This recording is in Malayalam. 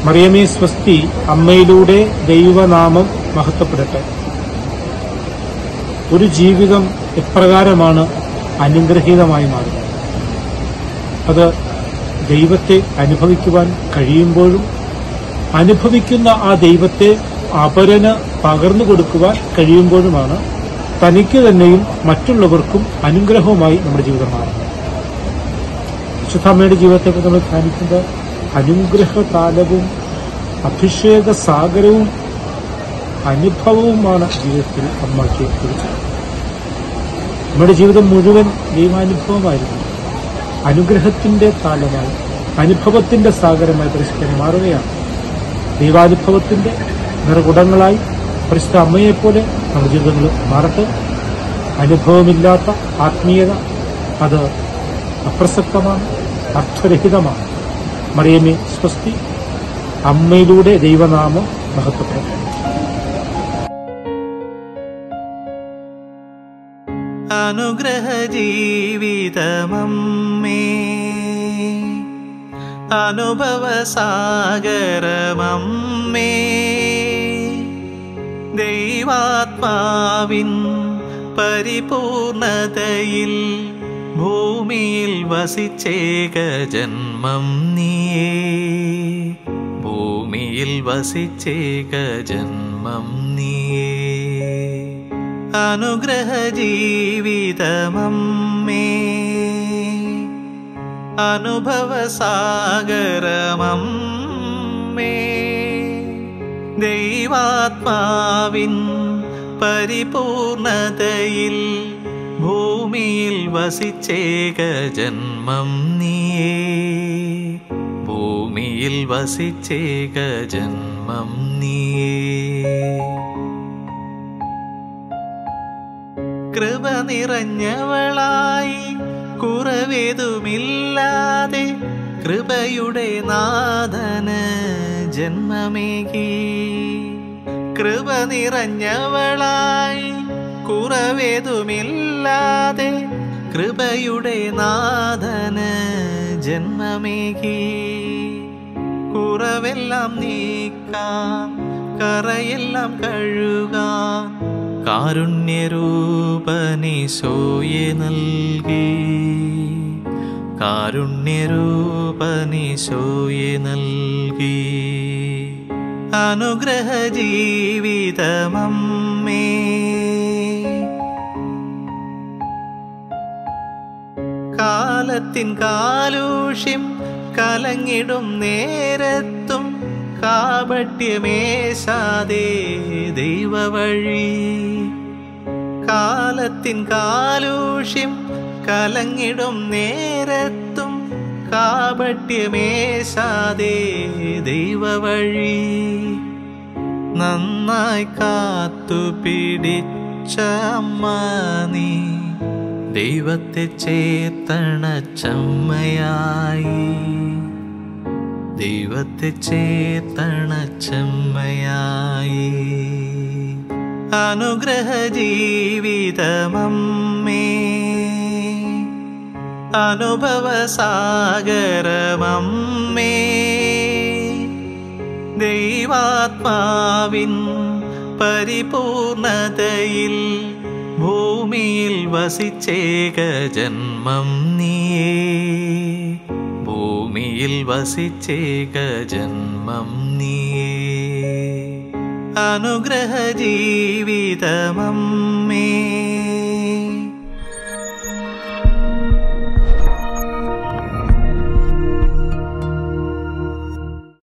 മറിയമേ സ്വസ്തി അമ്മയിലൂടെ ദൈവനാമം മഹത്വപ്പെടട്ടെ ഒരു ജീവിതം എപ്രകാരമാണ് അനുഗ്രഹീതമായി മാറുന്നത് അത് ദൈവത്തെ അനുഭവിക്കുവാൻ കഴിയുമ്പോഴും അനുഭവിക്കുന്ന ആ ദൈവത്തെ അപരന് പകർന്നു കൊടുക്കുവാൻ കഴിയുമ്പോഴുമാണ് തനിക്ക് തന്നെയും മറ്റുള്ളവർക്കും അനുഗ്രഹവുമായി നമ്മുടെ ജീവിതം മാറുന്നത് വിശുദ്ധമ്മയുടെ ജീവിതത്തെക്കുറിച്ച് നമ്മൾ ധ്യാനിക്കുമ്പോൾ അനുഗ്രഹകാലവും അഭിഷേക സാഗരവും അനുഭവവുമാണ് ജീവിതത്തിൽ അമ്മയ്ക്ക് കുറിച്ചത് നമ്മുടെ ജീവിതം മുഴുവൻ ദൈവാനുഭവമായിരുന്നു അനുഗ്രഹത്തിന്റെ കാലമായി അനുഭവത്തിന്റെ സാഗരമായി പരിശുദ്ധനെ മാറുകയാണ് ദൈവാനുഭവത്തിന്റെ നിറകുടങ്ങളായി പരിശുദ്ധ അമ്മയെപ്പോലെ നമ്മുടെ ജീവിതങ്ങൾ മാറട്ടെ അനുഭവമില്ലാത്ത ആത്മീയത അത് അപ്രസക്തമാണ് അർത്ഥരഹിതമാണ് മറിയമേ സ്വസ്തി അമ്മയിലൂടെ ദൈവനാമം മഹത്വപ്പെടും അനുഗ്രഹ ജീവിതമമ്മേ അനുഭവ സാഗരമമ്മേ ദൈവാത്മാവിൻ പരിപൂർണതയിൽ ഭൂമിയിൽ വസിച്ചേക ജന്മം നീയേ ഭൂമിയിൽ വസിച്ചേക ജന്മം നീയേ അനുഗ്രഹ ജീവിതമമ്മേ അനുഭവ സാഗരമമ്മേ ദൈവാത്മാവിൻ പരിപൂർണതയിൽ ഭൂമിയിൽ വസിച്ചേക ജന്മം നീയേ ഭൂമിയിൽ വസിച്ചേക ജന്മം നീയേ കൃപ നിറഞ്ഞവളായി കുറവേതുമില്ലാതെ കൃപയുടെ നാഥന് ജന്മമേകി കൃപ നിറഞ്ഞവളായി കുറവേതുമില്ലാതെ കൃപയുടെ നാഥന് ജന്മമേകി കുറവെല്ലാം നീക്കാൻ കറയെല്ലാം കഴുകാൻ കാരുണ്യരൂപനിശോയെ നൽകി കാരുണ്യരൂപനിശോയെ നൽകി അനുഗ്രഹ ജീവിതമമ്മേ കാലത്തിൻ കാലൂഷ്യം കലങ്ങിടും നേരത്തും കാപട്യമേശാതെ ദൈവവഴി കാലത്തിൻ കാലൂഷ്യം കലങ്ങിടും നേരത്തും കാപട്യമേശാതെ ദൈവവഴി നന്നായി കാത്തു പിടിച്ച അമ്മ നീ ദൈവത്തെ ചേത്തണ ചമ്മയായി ദൈവത്തെ ചേത്തണ ചമ്മയായി അനുഗ്രഹ ജീവിതമമ്മേ അനുഭവ സാഗരമമ്മേ ദൈവാത്മാവിൻ പരിപൂർണതയിൽ ഭൂമിയിൽ വസിച്ചേക ജന്മം നീയേ ഭൂമിയിൽ വസിച്ചേക ജന്മം നീയേ അനുഗ്രഹ ജീവിതമമ്മേ